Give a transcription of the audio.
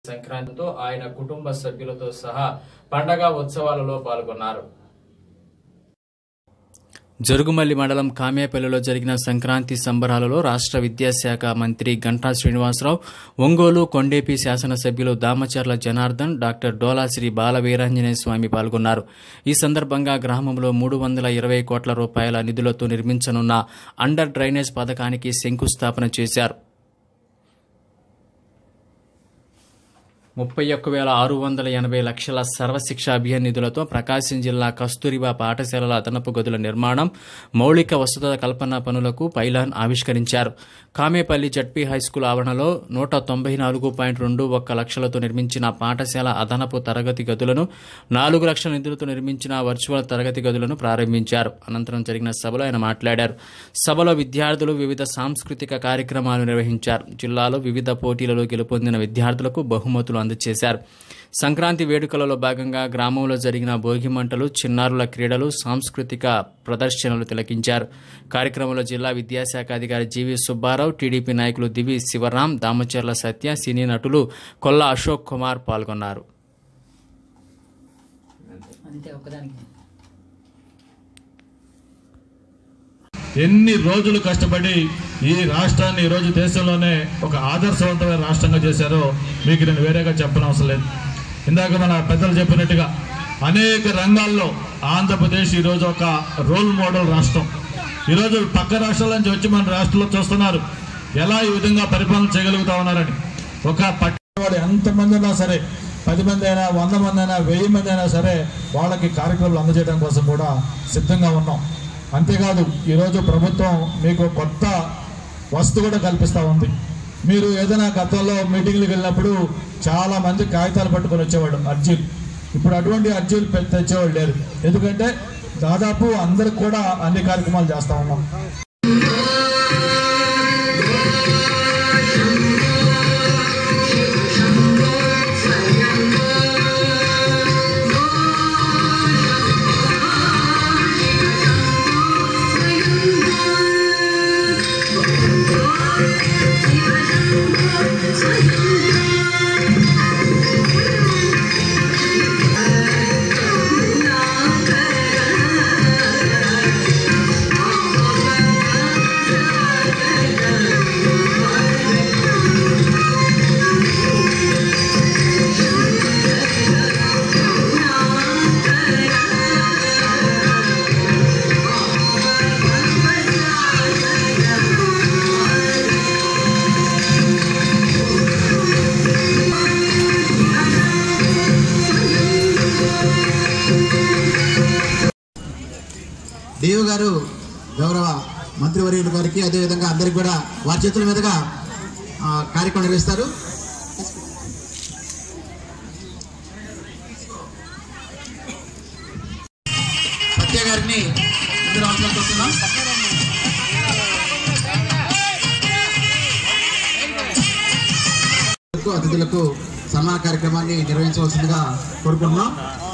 సంక్రాంతితో ఆయన కుటుంబ సభ్యులతో సహా పండగ ఉత్సవాలలో పాల్గొన్నారు జరుగుమల్లి మండలం కామేపల్లిలో జరిగిన సంక్రాంతి సంబరాలలో రాష్ట్ర విద్యాశాఖ మంత్రి గంటా శ్రీనివాసరావు ఒంగోలు కొండేపి శాసనసభ్యులు దామచర్ల జనార్దన్ డాక్టర్ డోలాశ్రీ బాల వీరాంజనేయ స్వామి పాల్గొన్నారు ఈ సందర్భంగా గ్రామంలో మూడు వందల ఇరవై కోట్ల రూపాయల నిధులతో నిర్మించనున్న అండర్ డ్రైనేజ్ పథకానికి శంకుస్థాపన చేశారు ముప్పై ఒక్క వేల ఆరు వందల ఎనభై లక్షల సర్వశిక్ష అభియాన్ నిధులతో ప్రకాశం జిల్లా కస్తూరిబా పాఠశాలల అదనపు గదుల నిర్మాణం మౌలిక వసతుల కల్పన పనులకు పైలాన్ ఆవిష్కరించారు కామేపల్లి జడ్పీ హైస్కూల్ ఆవరణలో నూట తొంభై నాలుగు పాయింట్ రెండు ఒక్క లక్షలతో నిర్మించిన పాఠశాల అదనపు తరగతి గదులను నాలుగు లక్షల నిధులతో నిర్మించిన వర్చువల్ తరగతి గదులను ప్రారంభించారు అనంతరం జరిగిన సభలో ఆయన మాట్లాడారు సభలో విద్యార్థులు వివిధ సాంస్కృతిక కార్యక్రమాలు నిర్వహించారు జిల్లాలో వివిధ పోటీలలో గెలుపొందిన విద్యార్థులకు బహుమతులు అందజేశారు సంక్రాంతి వేడుకలలో భాగంగా గ్రామంలో జరిగిన భోగి మంటలు చిన్నారుల క్రీడలు సాంస్కృతిక ప్రదర్శనలు తిలకించారు కార్యక్రమంలో జిల్లా విద్యాశాఖ అధికారి జీవి సుబ్బారావు టీడీపీ నాయకులు దివి శివరాం దామచర్ల సత్య సినీ నటులు కొల్లా అశోక్ కుమార్ పాల్గొన్నారు అంతే ఒకదానికి ఎన్ని రోజులు కష్టపడి ఈ రాష్ట్రాన్ని ఈరోజు దేశంలోనే ఒక ఆదర్శవంతమైన రాష్ట్రంగా చేశారో మీకు నేను వేరేగా చెప్పనవసరం లేదు ఇందాక మన పెద్దలు చెప్పినట్టుగా అనేక రంగాల్లో ఆంధ్రప్రదేశ్ ఈరోజు ఒక రోల్ మోడల్ రాష్ట్రం ఈరోజు పక్క రాష్ట్రాల నుంచి వచ్చి మన రాష్ట్రంలో చూస్తున్నారు ఎలా ఈ విధంగా పరిపాలన చేయగలుగుతా ఉన్నారని ఒక పట్టవాడు ఎంతమంది ఉన్నా సరే పది మంది అయినా వంద మంది అయినా వెయ్యి మంది అయినా సరే వాళ్ళకి కార్యక్రమాలు అందజేయడం కోసం కూడా సిద్ధంగా ఉన్నాం అంతేకాదు ఈరోజు ప్రభుత్వం మీకు కొత్త వస్తు కూడా కల్పిస్తూ ఉంది మీరు ఏదైనా గతంలో మీటింగ్లకు వెళ్ళినప్పుడు చాలా మంది కాగితాలు పట్టుకొని వచ్చేవాడు అర్జీలు ఇప్పుడు అటువంటి అర్జీలు పె- తెచ్చేవాళ్ళు లేరు ఎందుకంటే దాదాపు అందరికి కూడా అన్ని కార్యక్రమాలు చేస్తా ఉన్నాం దేవు గారు గౌరవ మంత్రివర్యులు గారికి అదేవిధంగా అందరికి కూడా వారి చేతుల మీదుగా ఆ, కార్యక్రమం నిర్వహిస్తారు సత్య గారిని ముందు రావాల్సిందిగా కోరుతున్నాం. అతిథులకు సన్మాన కార్యక్రమాన్ని నిర్వహించవలసిందిగా కోరుకుంటున్నాం